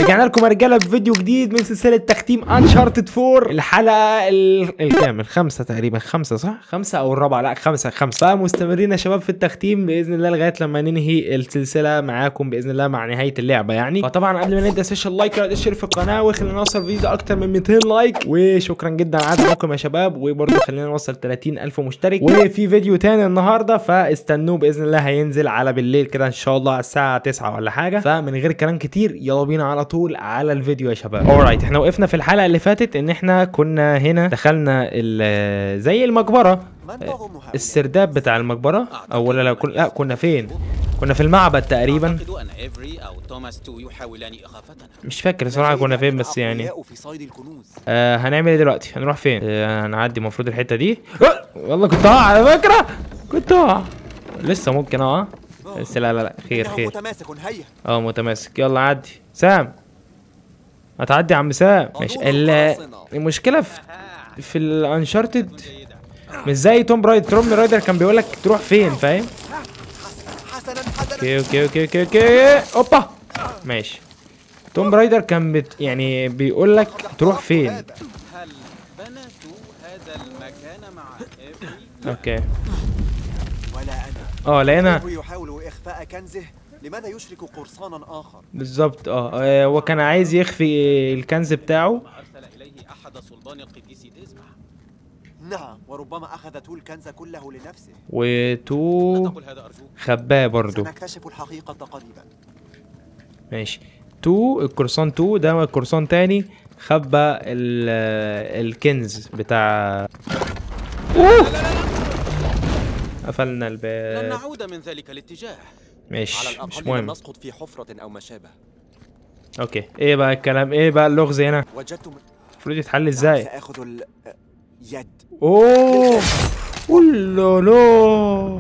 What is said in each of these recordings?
رجعنا لكم يا رجاله بفيديو جديد من سلسله تختيم انشارتد 4 الحلقه ال- الكام الخامسه تقريبا خمسه صح خمسه او الرابعه لا خمسه خمسه فمستمرين يا شباب في التختيم باذن الله لغايه لما ننهي السلسله معاكم باذن الله مع نهايه اللعبه يعني فطبعا قبل ما نبدا سيشن لايك اشترك في القناه وخلينا نوصل فيديو اكتر من 200 لايك وشكرا جدا على عزمكم يا شباب وبرضه خلينا نوصل 30 الف مشترك وفي فيديو تاني النهارده فاستنوه باذن الله هينزل على بالليل كده ان شاء الله على الساعه 9 ولا حاجه فمن غير كلام كتير يلا بينا على طول على الفيديو يا شباب اورايت احنا وقفنا في الحلقه اللي فاتت ان احنا كنا هنا دخلنا ال- زي المقبره السرداب بتاع المقبره او ولا لا كن- لا كنا فين كنا في المعبد تقريبا أعتقد أن إيفري أو توماس تو يحاولان إخافتنا مش فاكر صراحه كنا فين بس يعني أقوياء في صيد الكنوز آه هنعمل ايه دلوقتي هنروح فين آه هنعدي المفروض الحته دي آه والله كنت هقع على فكره كنت هقع لسه ممكن اقع بس لا لا لا خير إنه خير متماسك هيا اه متماسك يلا عدي سام هتعدي يا عم سام ماشي ال- المشكله في في الانشارتد جيدة مش زي توم رايدر توم رايدر كان بيقول لك تروح فين فاهم حسنا حسنا اوكي اوكي اوكي اوكي اوكي اوبا ماشي توم رايدر كان بت يعني بيقول لك تروح فين هل بنت هذا المكان مع إيفري؟ اوكي ولا أنا اه لقينا إيفري يحاول إخفاء كنزه لماذا يشرك قرصانا آخر بالظبط اه آه، هو كان عايز يخفي الكنز بتاعه أرسل إليه أحد صلبان القديس ديزما نعم وربما أخذ تول الكنز كله لنفسه وتو تقل هذا أرجوك خباه برضو سنكتشف الحقيقة قريبا ماشي تو الكورسون تو ده كورسون تاني خبى ال- الكنز بتاع أوه! قفلنا لن الباب نعود من ذلك الاتجاه على ماشي مش الأقل لم مهم نسقط في حفرة أو ما شابه اوكي ايه بقى الكلام ايه بقى اللغز هنا وجدت م- المفروض يتحل نعم، ازاي سآخذ ال يد اوه لو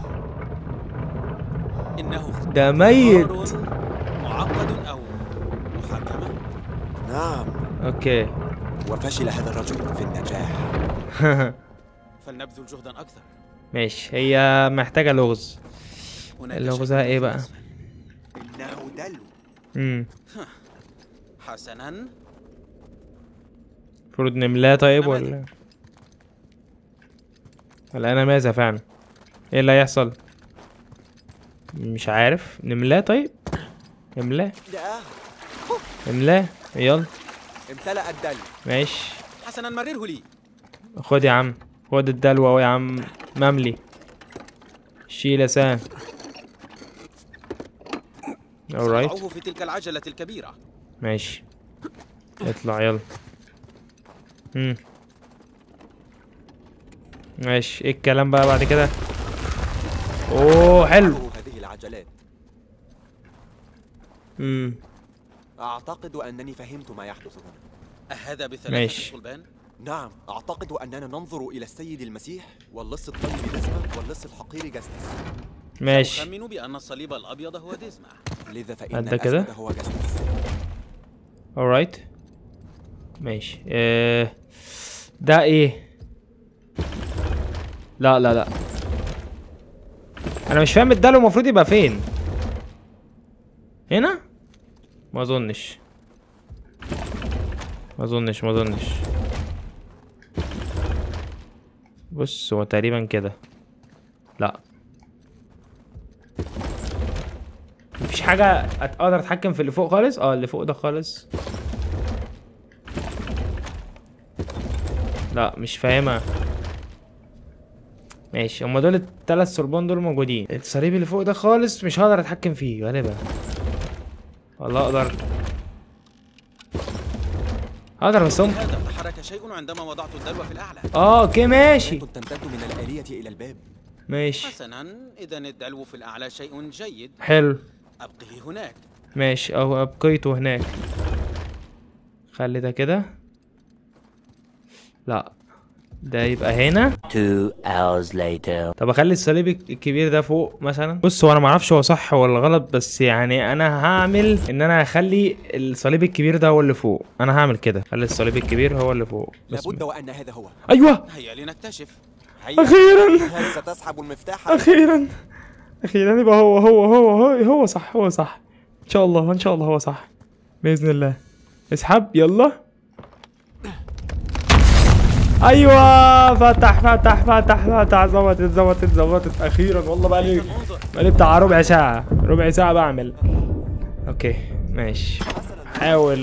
إنه ده ميت اختبار معقد أو محاكمة نعم اوكي وفشل هذا الرجل في النجاح فلنبذل جهدا أكثر ماشي هي محتاجة لغز هناك اللغزها شيء ايه في بقى الأسفل. إنه دلو امم حسنا المفروض نملاه طيب نماذج. ولا ولا انا ماذا فعلا ايه اللي هيحصل مش عارف نملاه طيب نملاه لا نملاه يلا امتلأ الدلو ماشي حسنا مرره لي خد يا عم خد الدلو اهو يا عم مملي شيل يا سام alright ضعوه في تلك العجلة الكبيرة ماشي اطلع يلا امم ماشي ايه الكلام بقى بعد كده اوه حلو معه هذه العجلات امم أعتقد أنني فهمت ما يحدث هنا أهذا بثلاثة ماشي. صلبان؟ نعم أعتقد أننا ننظر إلى السيد المسيح واللص الطيب ديزما واللص الحقير جاستس ماشي أخمن بأن الصليب الأبيض هو ديزما لذا فإن عدى كده؟ الأسود هو جاستس alright ماشي اه ده ايه لا لا لا انا مش فاهم الدلو المفروض يبقى فين هنا ما اظنش ما اظنش ما اظنش بص هو تقريبا كده لا مفيش حاجة أت- اقدر اتحكم في اللي فوق خالص اه اللي فوق ده خالص لا مش فاهمها ماشي هما دول التلات صلبان دول موجودين الصليب اللي فوق ده خالص مش هقدر اتحكم فيه غالبا والله اقدر اقدر بس هم هذا تحرك شيء عندما وضعت الدلو في الأعلى اه اوكي ماشي كنت تمتد من الآلية إلى الباب ماشي حسنا إذا الدلو في الأعلى شيء جيد حلو أبقه هناك ماشي او ابقيته هناك خلي ده كده لا ده يبقى هنا Two hours later. طب اخلي الصليب الكبير ده فوق مثلا بص هو انا معرفش هو صح ولا غلط بس يعني انا هعمل ان انا هخلي الصليب الكبير ده هو اللي فوق انا هعمل كده خلي الصليب الكبير هو اللي فوق بس لابد وأن هذا هو ايوه هيا لنكتشف هيا اخيرا هل ستسحب المفتاح اخيرا اخيرا يبقى هو هو هو هو هو صح هو صح ان شاء الله ان شاء الله هو صح باذن الله اسحب يلا ايوه فتح فتح فتح فتح ظبطت ظبطت ظبطت اخيرا والله بقى لي بقى لي بتاع ربع ساعه ربع ساعه بعمل اوكي ماشي حاول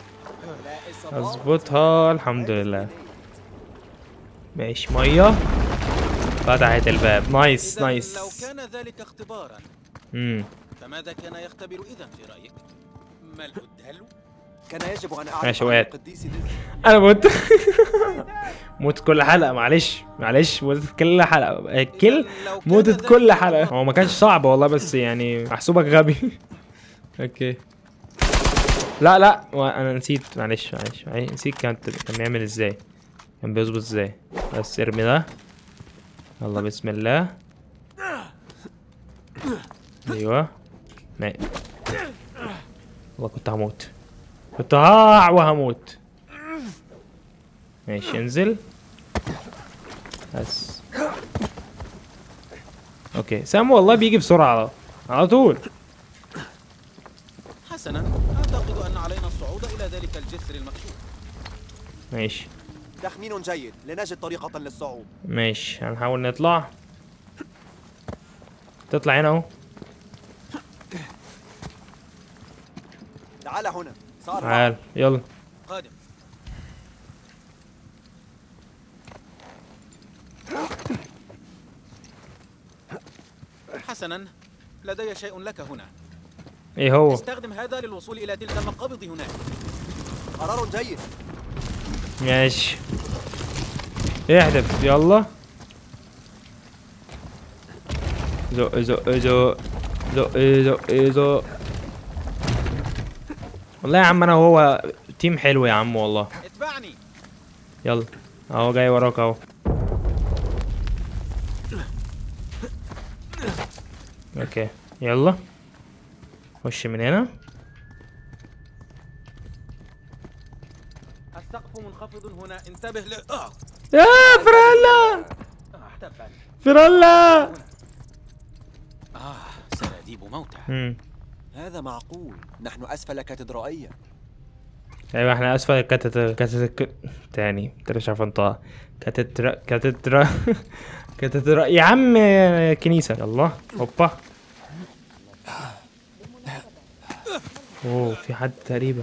اظبطها الحمد لله ماشي ميه فتحت الباب نايس إذا نايس لو كان ذلك اختبارا امم فماذا كان يختبر إذا في رأيك؟ ما الأدهل؟ كان يجب أن أعرف ماشي، عن وقعت. القديس ديزني. انا مت موت كل حلقه معلش معلش موت كل حلقه كل إذن لو كان موتت ذلك كل حلقه اختبارا، هو ما كانش صعب والله بس يعني محسوبك غبي اوكي لا لا و- انا نسيت معلش معلش معلش، نسيت كان كان بيعمل ازاي كان بيظبط ازاي بس ارمي ده يلا بسم الله ايوه ما والله كنت هموت كنت هقع وهموت ماشي انزل بس اوكي سام والله بيجي بسرعة على- على طول حسنا أعتقد أن علينا الصعود إلى ذلك الجسر المكشوف ماشي تخمين جيد لنجد طريقة للصعود ماشي هنحاول نطلع تطلع هنا اهو تعال هنا صار تعال يلا قادم حسنا لدي شيء لك هنا ايه هو استخدم هذا للوصول إلى تلك المقابض هناك قرار جيد ماشي احذف يلا زق زق زق زق زق زق والله يا عم انا وهو تيم حلو يا عم والله اتبعني يلا اهو جاي وراك اهو اوكي يلا خش من هنا السقف منخفض هنا انتبه ل آه يا فريلا آه، تبا فريلا آه سراديب موتى امم هذا معقول نحن أسفل كاتدرائية ايوه احنا اسفل كاتت كاتت تاني انت مش عارف انطقها كاتدرا كاتدرا كاتدرا يا عم كنيسة يلا هوبا اوه في حد تقريبا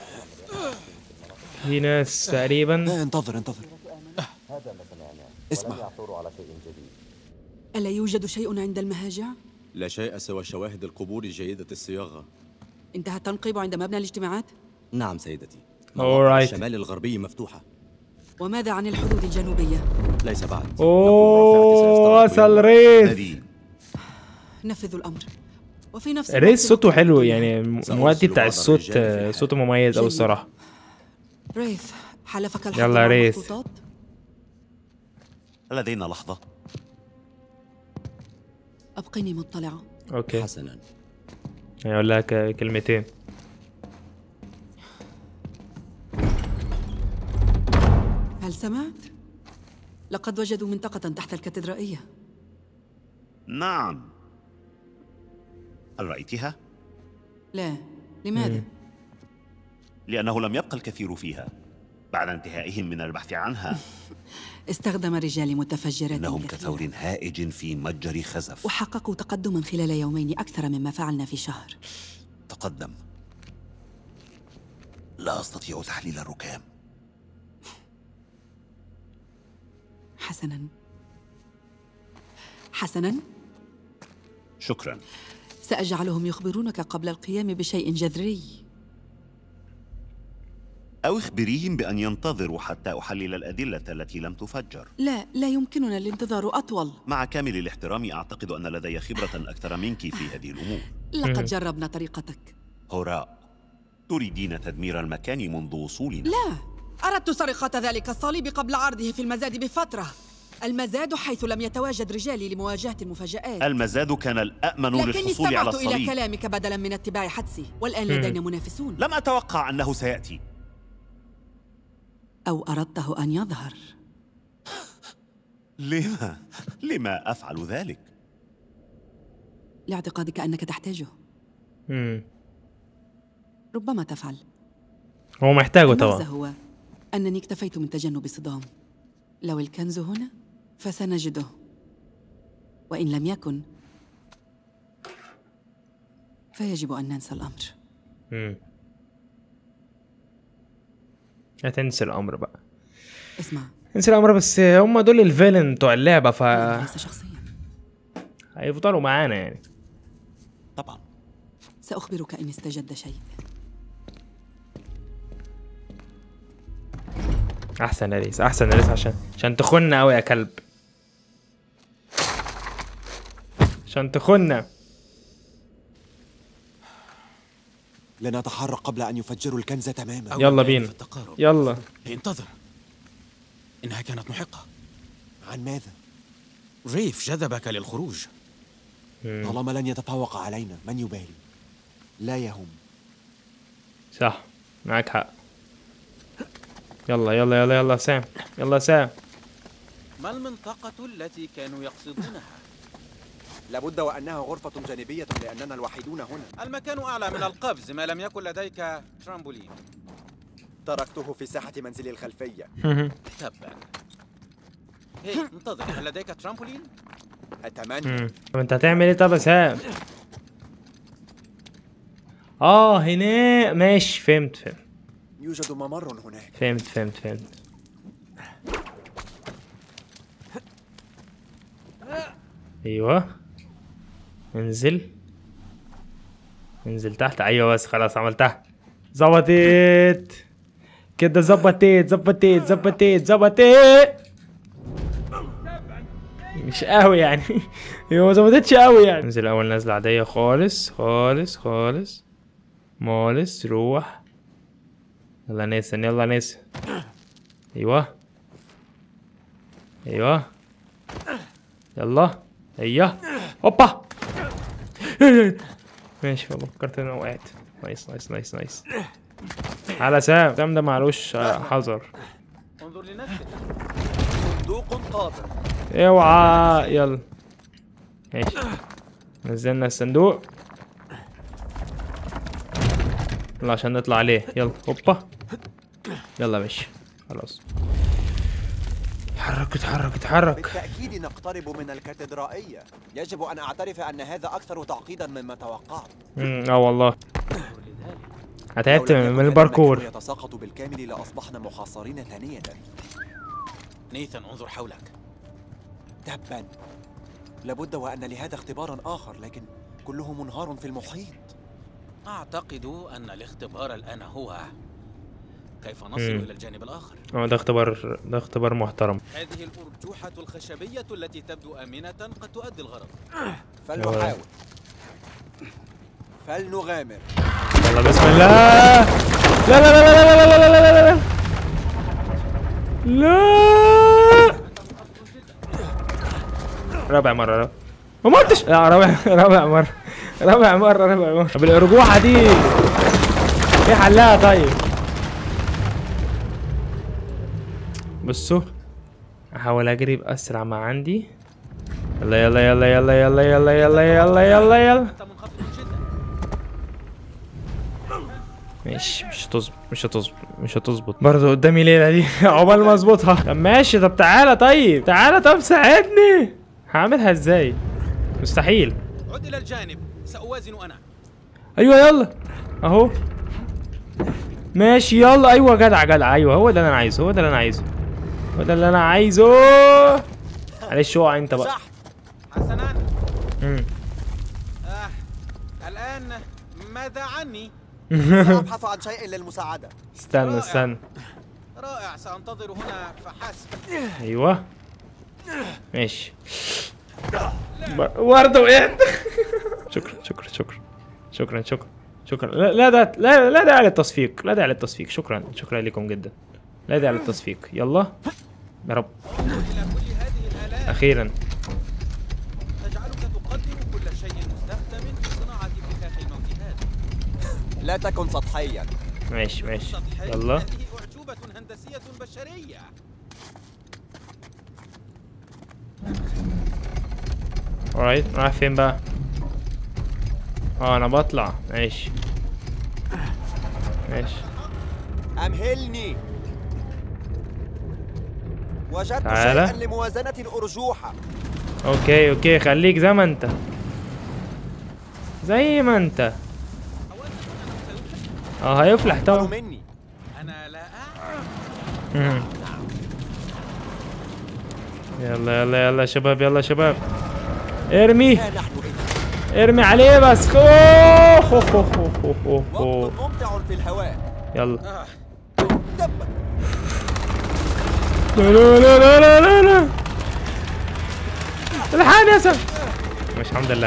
في ناس تقريبا لا انتظر انتظر اسمع ألا يوجد شيء عند المهاجع؟ لا شيء سوى شواهد القبور جيدة الصياغة انتهى التنقيب عند مبنى الاجتماعات؟ نعم سيدتي Alright. مواقع الشمال الغربي مفتوحة وماذا عن الحدود الجنوبية؟ ليس بعد اوه وصل ريس نفذوا الأمر وفي نفس ريس صوته حلو نقتل يعني المؤدي بتاع الصوت آه، صوته مميز اوي الصراحة ريث حلفك الحق يلا مع ريث. المخطوطات؟ لدينا لحظة أبقني مطلعة اوكي حسنا هيقول لك كلمتين هل سمعت؟ لقد وجدوا منطقة تحت الكاتدرائية نعم هل رأيتها؟ لا لماذا؟ لأنه لم يبقى الكثير فيها بعد انتهائهم من البحث عنها استخدم رجال متفجرات إنهم كثيرة. كثور هائج في متجر خزف وحققوا تقدما خلال يومين أكثر مما فعلنا في شهر تقدم لا أستطيع تحليل الركام حسنا حسنا شكرا سأجعلهم يخبرونك قبل القيام بشيء جذري أو اخبريهم بأن ينتظروا حتى أحلل الأدلة التي لم تفجر لا لا يمكننا الانتظار أطول مع كامل الاحترام أعتقد أن لدي خبرة أكثر منك في هذه الأمور لقد جربنا طريقتك هراء تريدين تدمير المكان منذ وصولنا لا أردت سرقة ذلك الصليب قبل عرضه في المزاد بفترة المزاد حيث لم يتواجد رجالي لمواجهة المفاجآت المزاد كان الأأمن لكني للحصول على استمعت إلى الصليب كلامك بدلا من اتباع حدسي والآن لدينا منافسون لم أتوقع أنه سيأتي أو أردته أن يظهر لما؟ لما أفعل ذلك؟ لاعتقادك أنك تحتاجه امم ربما تفعل هو محتاجه المغزى طبعا هو أنني اكتفيت من تجنب صدام لو الكنز هنا فسنجده وإن لم يكن فيجب أن ننسى الأمر مم. لا تنسى الامر بقى اسمع انسى الامر بس هم دول الفيلن بتوع اللعبه ف أنا ليس شخصيا هيفضلوا معانا يعني طبعا سأخبرك إن استجد شيء احسن يا ريس احسن يا ريس عشان عشان تخنا قوي يا كلب عشان تخنا لنتحرك قبل أن يفجروا الكنز تماما أو يلا الآن بينا. في التقارب يلا انتظر إنها كانت محقة عن ماذا؟ ريف جذبك للخروج طالما لن يتفوق علينا من يبالي لا يهم صح معاك حق يلا يلا يلا يلا سام يلا سام ما المنطقة التي كانوا يقصدونها؟ لابد وأنها غرفة جانبية لأننا الوحيدون هنا المكان أعلى من القفز ما لم يكن لديك ترامبولين تركته في ساحة منزلي الخلفية تبا هي انتظر هل لديك ترامبولين؟ أتمنى مم. طب انت هتعمل ايه طب يا سام اه هنا ماشي فهمت فهمت يوجد ممر هناك فهمت فهمت فهمت ايوه انزل انزل تحت ايوه بس خلاص عملتها ظبطت كده ظبطت ظبطت ظبطت ظبطت مش قوي يعني هي ما ظبطتش قوي يعني انزل اول نازله عاديه خالص خالص خالص مالس روح يلا نيسن يلا نيسن ايوه ايوه يلا ايوه هوبا ماشي والله فكرت ان انا وقعت نايس نايس نايس نايس على سام سام ده معلوش آه، حذر انظر لنفسك صندوق قادر اوعى يلا ماشي نزلنا الصندوق يلا عشان نطلع عليه يلا هوبا يلا ماشي خلاص اتحرك اتحرك اتحرك بالتأكيد نقترب من الكاتدرائية يجب أن أعترف أن هذا أكثر تعقيدا مما توقعت امم اه والله لو تعبت لم من يكن من هذا الباركور المكان يتساقط بالكامل لأصبحنا محاصرين ثانية نيثن انظر حولك تبا لابد وأن لهذا اختبارا آخر لكن كله منهار في المحيط أعتقد أن الاختبار الآن هو كيف نصل مم. إلى الجانب الآخر اه ده اختبار ده اختبار محترم هذه الأرجوحة الخشبية التي تبدو آمنة قد تؤدي الغرض فلنحاول فلنغامر يلا بسم الله لا لا لا لا لا لا لا لا لا لا لا رابع مرة رابع ما متش لا رابع رابع مرة رابع مرة رابع مرة طب الأرجوحة دي ايه حلها طيب بصوا احاول اجري باسرع ما عندي يلا يلا يلا يلا يلا يلا يلا يلا يلا يلا أنت منخفض جدا ماشي مش هتظبط مش هتظبط مش هتظبط برضه قدامي ليلة دي عقبال ما اظبطها طب ماشي طب تعالى طيب تعالى طب ساعدني هعملها ازاي مستحيل عد إلى الجانب سأوازن أنا ايوه يلا اهو ماشي يلا ايوه جدع جدع ايوه هو ده اللي انا عايزه هو ده اللي انا عايزه هو ده اللي انا عايزه معلش اوعى انت بقى صح حسنا مم. آه. الآن ماذا عني؟ سأبحث عن شيء للمساعدة استنى استنى رائع سأنتظر هنا فحسب ايوه ماشي بر- برضه وقعت شكرا شكرا شكرا شكرا شكرا شكرا لا لا ده لا لا داعي للتصفيق لا داعي للتصفيق شكرا شكرا لكم جدا لا داعي للتصفيق يلا يا رب إلى كل هذه الآلات اخيرا تجعلك تقدر كل شيء مستخدم في صناعة فخاخ الموت هذا لا تكن سطحيا ماشي ماشي سطحي يلا هذه أعجوبة هندسية بشرية alright رايح فين بقى اه انا بطلع ماشي ماشي أمهلني وجدت تعالى. شيئا لموازنة الأرجوحة اوكي اوكي خليك زي ما انت زي ما انت اه هيفلح قالوا طبعا مني أنا لا أعلم مم. يلا يلا يلا يا شباب يلا يا شباب ارمي ها نحن إذا ارمي عليه بس اوه هو هو هو هو هو هو. وقت ممتع في الهواء يلا دبا لا لا لا لا لا لا لا الحقني يا سام مش الحمد لله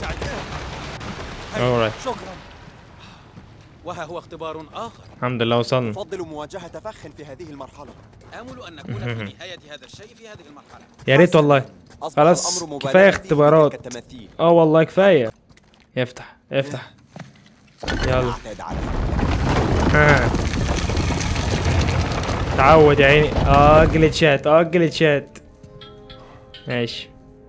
alright شكرا وها هو اختبار آخر الحمد لله وصلنا أفضل مواجهة فخ في هذه المرحلة آمل أن نكون في نهاية هذا الشيء في هذه المرحلة يا ريت والله أصبح خلاص الأمر كفايه مبالغة فيه اختبارات تلك التماثيل اه والله كفايه افتح افتح يلا أعتاد على ها. تعود يا عيني اه جلتشات اه جلتشات ماشي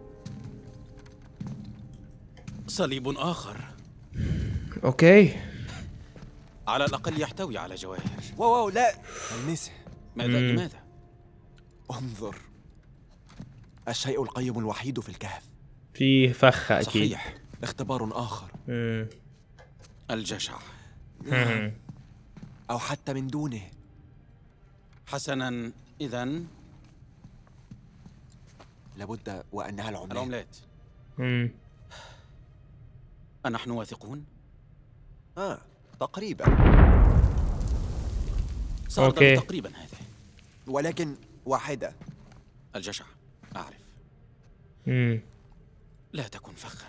صليب آخر اوكي على الأقل يحتوي على جواهر واو واو لا المسه ماذا مم. لماذا؟ انظر الشيء القيم الوحيد في الكهف في فخ اكيد صحيح اختبار آخر مم. الجشع مم. أو حتى من دونه حسنا إذا لابد وأنها العملات العملات مم. أنحن واثقون؟ آه تقريبا سأرضى أوكي. تقريبا هذه ولكن واحدة الجشع أعرف مم. لا تكن فخا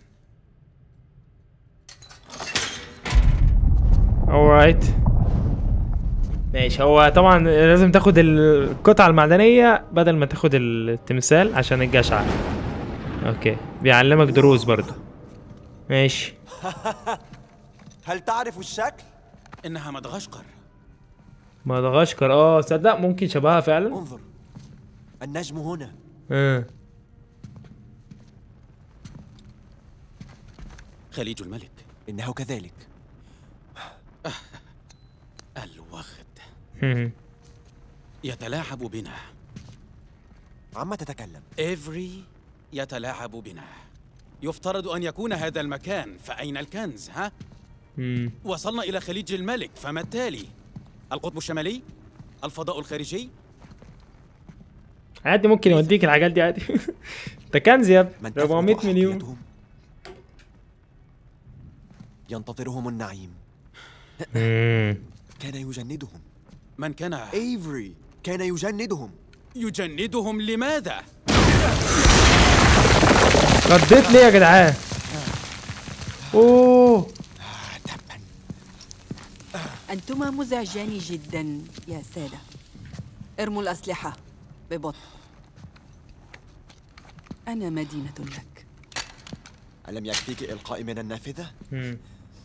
alright ماشي هو طبعا لازم تاخد القطعة المعدنية بدل ما تاخد التمثال عشان الجشع اوكي بيعلمك دروس برضو ماشي هل تعرف الشكل؟ إنها مدغشقر مدغشقر اه صدق ممكن شبهها فعلا انظر النجم هنا اه خليج الملك إنه كذلك الوغد مم. يتلاعب بنا عما تتكلم إيفري يتلاعب بنا يفترض أن يكون هذا المكان فأين الكنز ها؟ مم. وصلنا إلى خليج الملك فما التالي؟ القطب الشمالي؟ الفضاء الخارجي؟ عادي ممكن يوديك الحاجات دي عادي ده كنز يا من ابني تفرض 400 مليون أحقيتهم ينتظرهم النعيم مم. كان يجندهم من كان ايفري كان يجندهم يجندهم لماذا؟ رديت ليه يا جدعان اوه تبا أنتما مزعجان جدا يا سادة ارموا الأسلحة ببطء أنا مدينة لك ألم يكفيك إلقائي من النافذة؟ مم.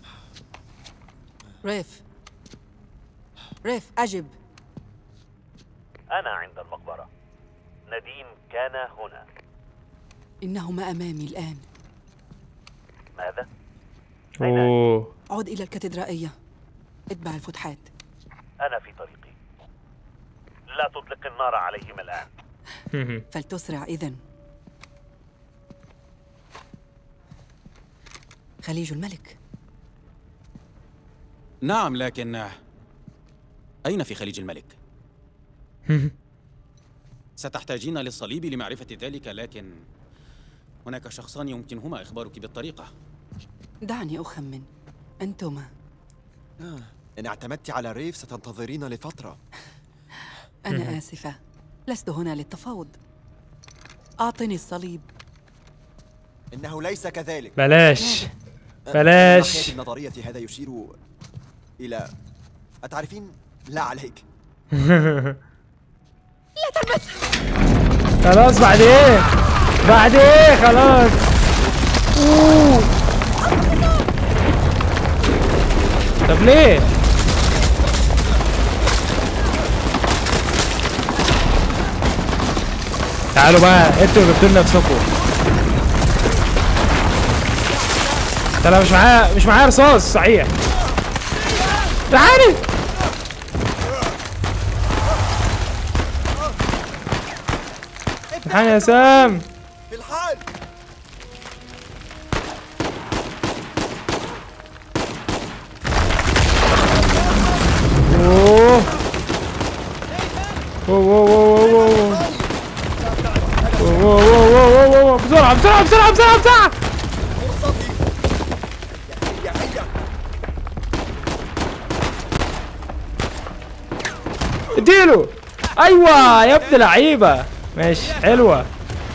ريف ريف أجب أنا عند المقبرة نديم كان هنا إنهما أمامي الآن ماذا؟ اوه عد إلى الكاتدرائية اتبع الفتحات أنا في طريقي لا تطلق النار عليهم الآن مم. فلتسرع إذن خليج الملك نعم لكن أين في خليج الملك؟ ستحتاجين للصليب لمعرفة ذلك لكن هناك شخصان يمكنهما إخبارك بالطريقة دعني أخمن أنتما آه. إن اعتمدت على ريف ستنتظرين لفترة أنا آسفة لست هنا للتفاوض أعطني الصليب إنه ليس كذلك بلاش آه، بلاش. من ناحية النظرية هذا يشير إلى أتعرفين؟ لا عليك خلاص بعد ايه بعد ايه خلاص أوه. طب ليه تعالوا بقى انتوا جبتوا لنا نفسكم ده انا مش معايا مش معايا رصاص صحيح تعالي الحقني يا سام في الحال اوه واو واو واو واو واو واو واو واو واو واو بسرعة بسرعة بسرعة بسرعة بسرعة فرصتي هيا هيا اديله ايوه يا ابن لعيبة ماشي حلوة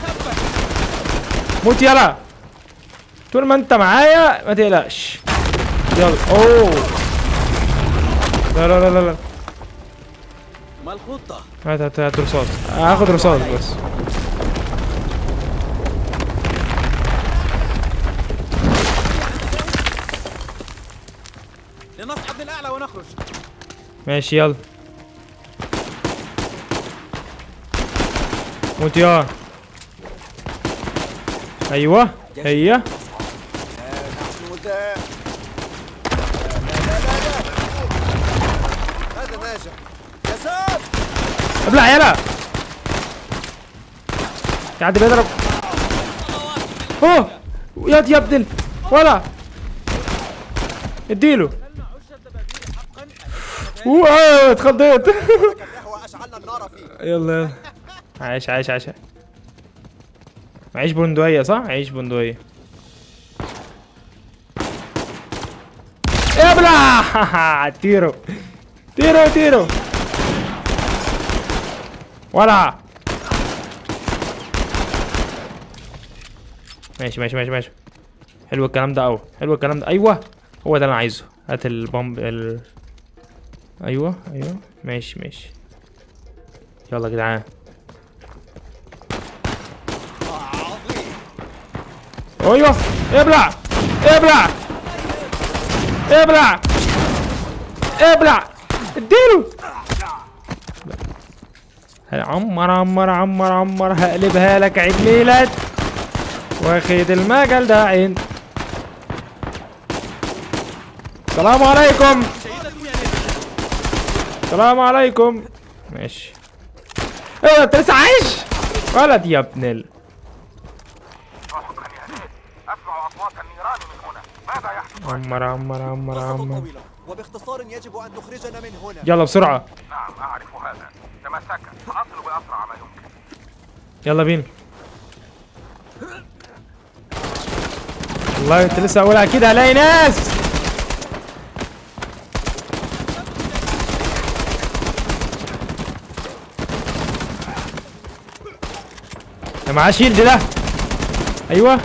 موت يلا طول ما انت معايا ما تقلقش يلا اوه لا لا لا لا لا ما الخطة؟ هات هات هات رصاص هاخد رصاص بس لنصعد للأعلى ونخرج ماشي يلا موت يا ايوه هي نحن ذا لا لا لا لا هذا ناجح يا سام ابلع يلا قاعد بيضرب اوه يا يا ابن ال- ولا اديله اوه اتخضيت القهوة أشعلنا النار فيه يلا يلا عايش عايش عايش معيش بندقية صح؟ عيش بندقية ابلع تيرو تيرو تيرو ولا ماشي ماشي ماشي ماشي حلو الكلام ده قوي حلو الكلام ده ايوه هو ده اللي انا عايزه هات البامب ال... ايوه ايوه ماشي ماشي يلا يا جدعان ايوه ابلع ابلع ابلع ابلع اديله عمر عمر عمر عمر هقلبها لك عيد ميلاد واخد المجل ده عين السلام عليكم السلام عليكم ماشي ايه انت لسه عايش ولد يا ابن ال عمر عمر عمر قصة عمر طويلة وباختصار يجب أن تخرجنا من هنا يلا بسرعة يلا بينا والله انت لسه اقول اكيد هلاقي ناس ده معاه شيلد ده ايوه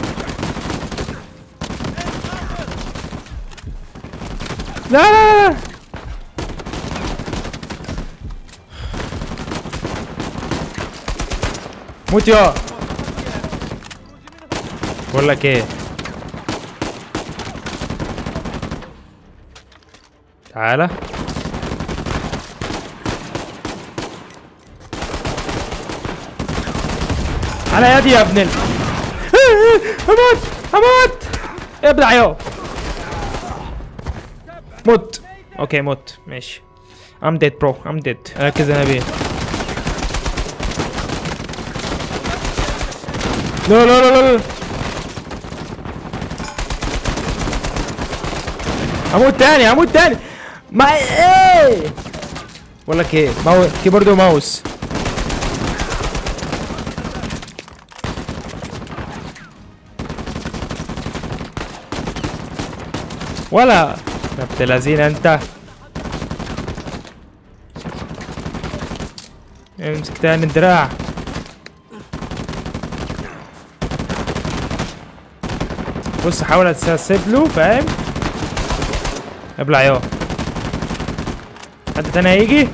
لا لا لا موت يا بقول لك ايه تعالى على يدي يا ابن ال اموت اموت ابلع يو موت اوكي موت ماشي I'm dead bro I'm dead ركز انا بيه لا لا لا لا لا هموت تاني هموت تاني ما ايه بقول لك ايه ماو... كيبورد وماوس ولا يا ابن الذين انت امسك تاني الدراع بص حاول اتسيب له فاهم ابلع يا حد تاني هيجي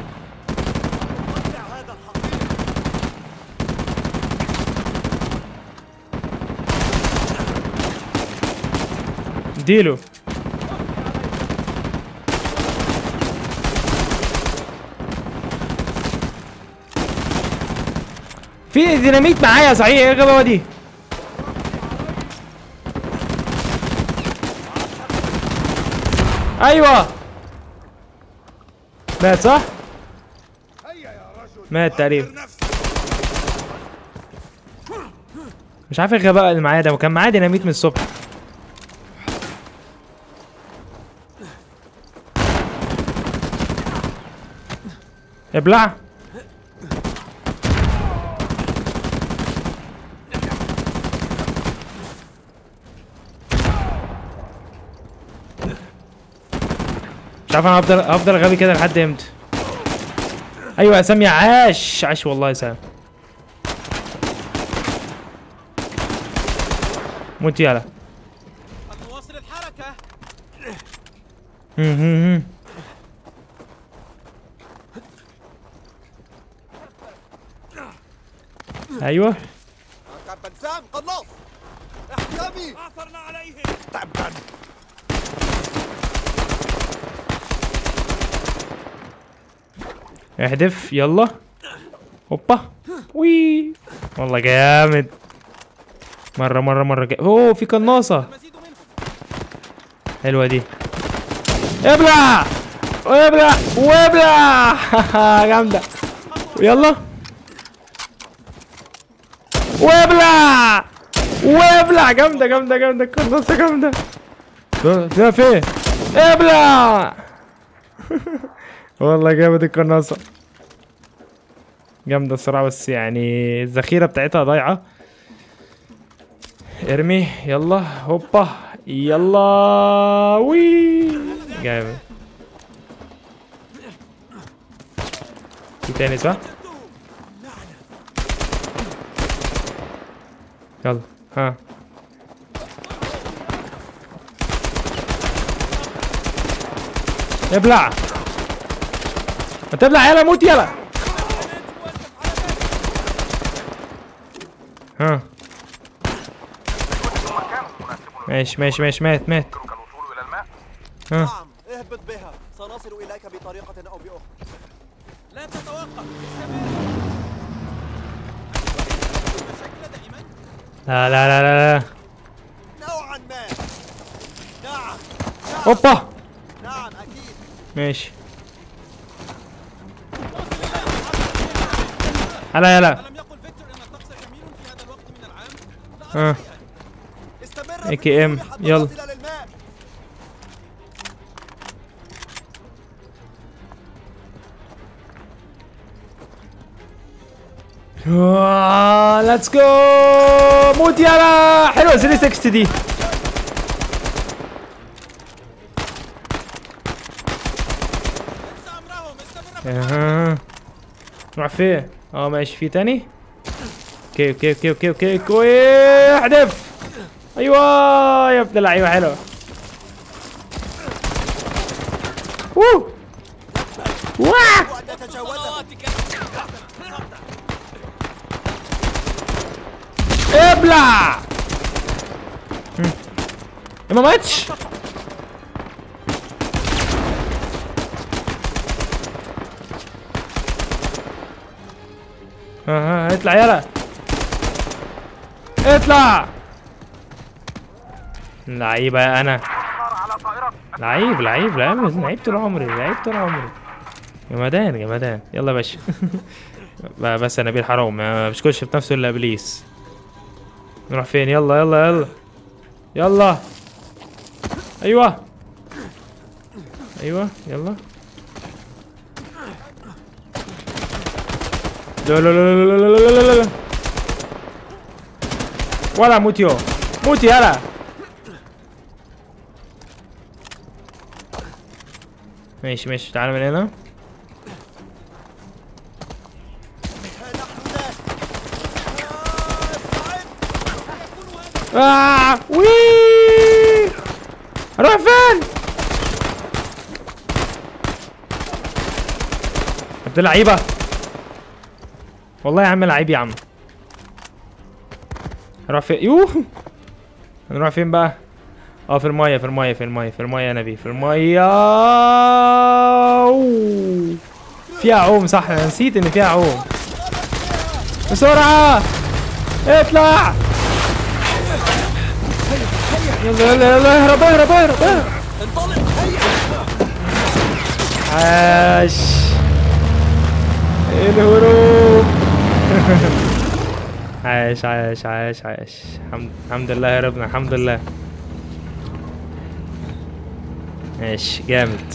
اديله في ديناميت معايا صحيح ايه الغباوه دي ايوه مات صح مات تقريبا مش عارف ايه الغباء اللي معايا ده وكان معايا ديناميت من الصبح ابلع مش عارف انا هفضل هفضل غبي كده لحد امتى ايوه يا سامي عاش عاش والله يا سامي موت يلا نواصل الحركة هم هم هم. ايوه كابتن سام قناص احكامي عثرنا عليه تبا احذف يلا هوبا وي والله جامد مرة مرة مرة جامد. اوه في قناصة المزيد منهم حلوة دي ابلع وابلع وابلع جامدة يلا وابلع وابلع جامدة جامدة جامدة القناصة جامدة ده ده فين ابلع والله جامد القناصة جامدة الصراحة بس يعني الذخيرة بتاعتها ضايعة ارمي يلا هوبا يلا وي جامد في تاني صح؟ يلا ها ابلع ما تبلع يلا موت يلا ها ماشي ماشي ماشي مات مات ها نعم اهبط بها سنصل اليك بطريقه او باخرى لا تتوقف استمر المشاكل دائما لا لا لا لا لا نوعا ما نعم اوبا نعم اكيد ماشي هلا يلا ألم يقل فيكتور أن الطقس جميل في هذا الوقت من العام؟ لا ها أرى شيئا. استمر AKM. في الوصول حتى يلا. تصل للماء ليتس جو موت يلا حلوه 360 دي انسى أمرهم استمر في اها نروح فين؟ اه ماشي في تاني اوكي اوكي اوكي اوكي اوكي اوكي احذف ايوه يا ابن اللعيبه حلوه ووه واه وان نتجاوزه ابلع هم. ما ماتش ها ها اطلع يلا اطلع لعيبة يا انا لعيب لعيب لعيب لعيب طول عمري لعيب طول عمري جمدان جمدان يلا يا باشا ب- بس يا نبيل حرام ما بيشكرش في نفسه الا ابليس نروح فين يلا يلا يلا يلا ايوه ايوه يلا لا لا لا لا لا لا لا لا لا ولا موت يو موت يلا ماشي ماشي تعال من هنا آه وي اروح فين عبد اللعيبه والله يا عم لعيب يا عم اروح فين يوه هنروح فين بقى اه في المايه في المايه في المايه في المايه يا نبي في المايه أوه. فيها عوم صح انا نسيت ان فيها عوم بسرعه اطلع يلا يلا يلا اهرب اهرب اهرب اهرب عاش الهروب عاش عاش عاش عاش الحمد الحمد لله يا ربنا الحمد لله ماشي جامد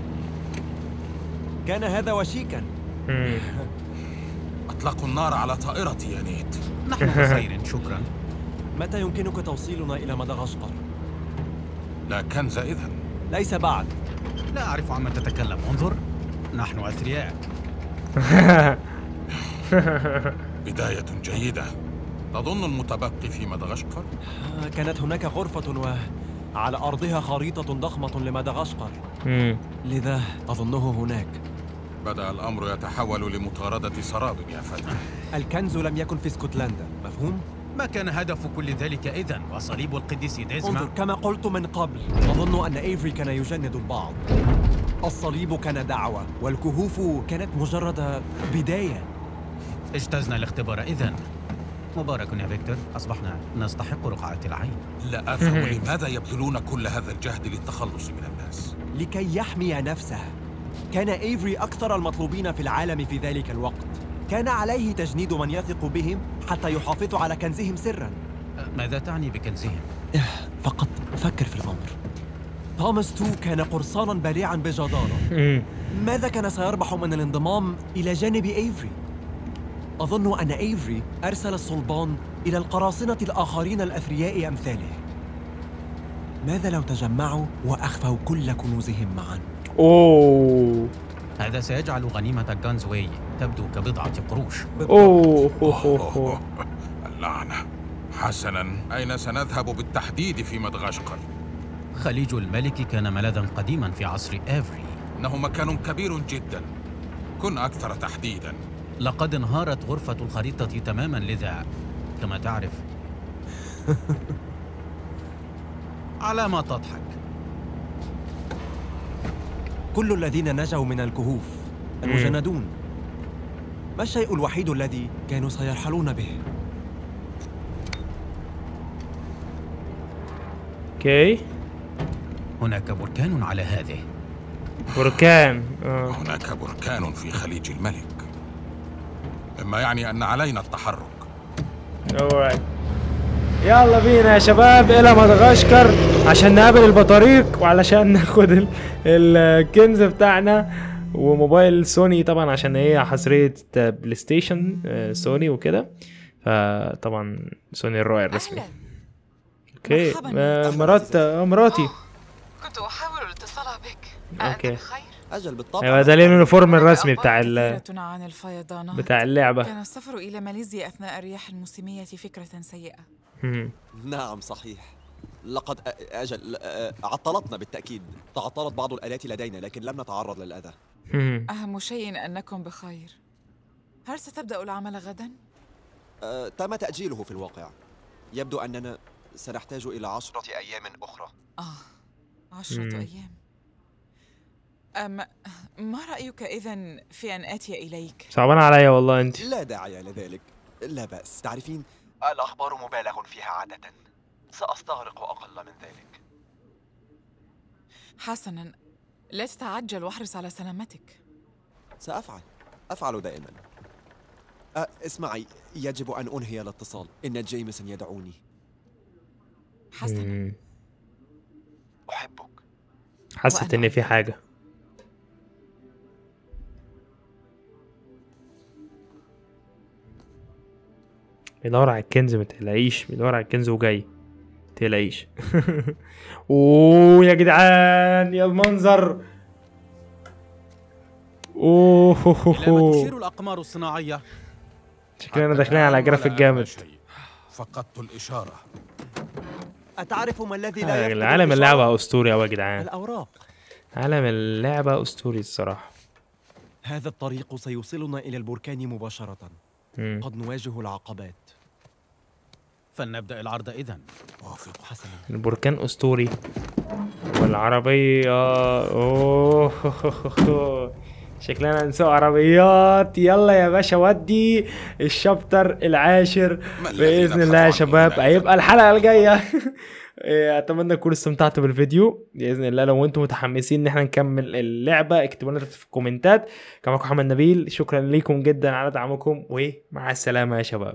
كان هذا وشيكا مم. أطلقوا النار على طائرتي يا نيت نحن بخير شكرا متى يمكنك توصيلنا إلى مدغشقر؟ لا كنز إذا ليس بعد لا أعرف عما تتكلم انظر نحن أثرياء بداية جيدة تظن المتبقي في مدغشقر؟ آه، كانت هناك غرفة وعلى أرضها خريطة ضخمة لمدغشقر مم. لذا أظنه هناك بدأ الأمر يتحول لمطاردة سراب يا فتى الكنز لم يكن في اسكتلندا مفهوم؟ ما كان هدف كل ذلك إذن وصليب القديس انظر ديزما كما قلت من قبل أظن أن إيفري كان يجند البعض الصليب كان دعوة والكهوف كانت مجرد بداية اجتزنا الاختبار إذن مبارك يا فيكتور أصبحنا نستحق رقعة العين لا أفهم لماذا يبذلون كل هذا الجهد للتخلص من الناس لكي يحمي نفسه كان إيفري أكثر المطلوبين في العالم في ذلك الوقت كان عليه تجنيد من يثق بهم حتى يحافظوا على كنزهم سرا ماذا تعني بكنزهم؟ فقط فكر في الأمر توماس تو كان قرصانا بارعا بجدارة مم. ماذا كان سيربح من الانضمام إلى جانب إيفري؟ أظن أن إيفري أرسل الصلبان إلى القراصنة الآخرين الأثرياء أمثاله ماذا لو تجمعوا وأخفوا كل كنوزهم معا؟ اوه هذا سيجعل غنيمة جانزوي تبدو كبضعة قروش اوه أوه، أوه، أوه. اللعنة حسنا أين سنذهب بالتحديد في مدغشقر؟ خليج الملك كان ملاذا قديما في عصر آفري إنه مكان كبير جدا كن أكثر تحديدا لقد انهارت غرفة الخريطة تماما لذا كما تعرف على ما تضحك كل الذين نجوا من الكهوف المجندون ما الشيء الوحيد الذي كانوا سيرحلون به؟ اوكي هناك بركان على هذه بركان اه هناك بركان في خليج الملك مما يعني أن علينا التحرك alright. يلا بينا يا شباب الى مدغشقر عشان نقابل البطاريق وعلشان ناخد ال- الكنز بتاعنا وموبايل سوني طبعا عشان هي حصرية بلاي ستيشن آه، سوني وكده فطبعا سوني الراعي الرسمي أهلاً. اوكي مرحباً. آه، مرات آه، مراتي كنت أحاول الاتصال بك أوكي. بخير؟ أجل بالطبع ايوه ده اليونيفورم الرسمي بتاع ال- كثيرة عن الفيضانات بتاع اللعبة كان السفر إلى ماليزيا أثناء الرياح الموسمية فكرة سيئة مم. نعم صحيح لقد أ- أجل أ- عطلتنا بالتأكيد تعطلت بعض الآلات لدينا لكن لم نتعرض للأذى مم. أهم شيء أنكم بخير هل ستبدأ العمل غدا؟ أه، تم تأجيله في الواقع يبدو أننا سنحتاج إلى عشرة أيام أخرى آه عشرة مم. أيام أم ما رأيك إذن في أن آتي إليك؟ صعبان عليا والله انت لا داعي لذلك لا بأس تعرفين الأخبار مبالغ فيها عادة سأستغرق أقل من ذلك حسنا لا تتعجل واحرص على سلامتك سأفعل أفعل دائما أه اسمعي يجب أن أنهي الاتصال إن جيمسون يدعوني حسنا مم. أحبك حست وأنا ان في حاجة بيدور على الكنز متقلقيش بيدور على الكنز وجاي متقلقيش اوه يا جدعان يا المنظر اوه هو هو إلى ما هو. تشير الأقمار الصناعية شكلنا داخلين على جرافيك جامد فقدت الإشارة أتعرف ما الذي لا آه، يفقد عالم الإشارة؟ اللعبة اسطوري اوي يا جدعان الأوراق عالم اللعبة اسطوري الصراحة هذا الطريق سيوصلنا إلى البركان مباشرة مم. قد نواجه العقبات فلنبدأ العرض إذن وافق حسنا البركان اسطوري والعربية اوه شكلنا نسوق عربيات يلا يا باشا ودي الشابتر العاشر ما الذي باذن الله يا نبحث عنه شباب هنا؟ هيبقى الحلقه الجايه إيه، اتمنى تكونوا استمتعتوا بالفيديو باذن الله لو انتم متحمسين ان احنا نكمل اللعبه اكتبوا لنا في الكومنتات كما معكم محمد نبيل شكرا لكم جدا على دعمكم ومع السلامه يا شباب